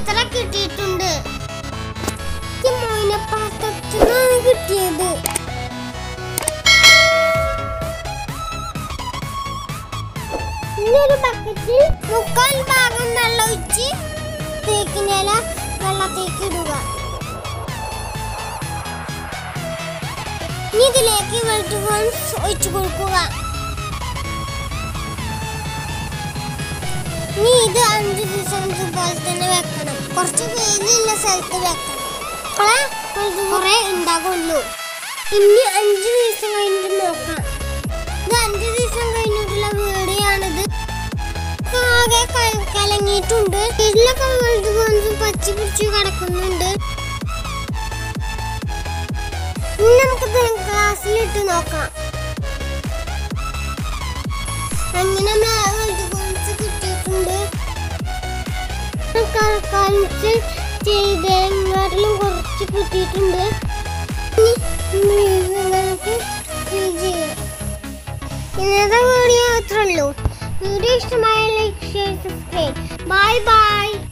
ഇത്ര കിട്ടിയിട്ടുണ്ട് ഈ മോയിനപ്പാത്രത്തിനാണ് കിട്ടിയത് ഇനി ഒരു ബക്കറ്റിൽ മുക്കാൽ ഭാഗം വെള്ളം ഒഴിച്ച് തേക്കിനില വെള്ളത്തേക്ക് ഇടുക ഇനി ഇതിലേക്ക് വെളുത്തു ഒഴിച്ചു കൊടുക്കുക ഇനി ഇത് അഞ്ച് ദിവസം ഇതുപോലെ തന്നെ വെക്കണം കുറച്ച് വെയിലുള്ള സ്ഥലത്ത് വെക്കണം അപ്പോഴേ ഇത് കുറെ ഉണ്ടാകുള്ളൂ ഇനി അഞ്ച് ദിവസം കഴിഞ്ഞിട്ട് നോക്കാം ഇത് അഞ്ച് ദിവസം കഴിഞ്ഞിട്ടുള്ള വീഡിയോയാണിത് ആകെ ക- കലങ്ങിയിട്ടുണ്ട് ഇതിലൊക്കെ വെളുത്ത് കൊഞ്ച് പച്ചി പിടിച്ച് കിടക്കുന്നുണ്ട് ഇനി നമുക്ക് ഗ്ലാസ്സിലിട്ട് നോക്കാം അങ്ങനെ വെളുത്ത് കൊഞ്ച് കിട്ടിയിട്ടുണ്ട് കളിച്ച് ചെയ്തേങ്ങാട്ടിലും കുറച്ച് കിട്ടിയിട്ടുണ്ട് ഇനി നിങ്ങൾക്ക് fill ചെയ്യാം ഇന്നത്തെ വീഡിയോ അത്രേ ഉള്ളൂ വീഡിയോ ഇഷ്ടമായ like share subscribe bye by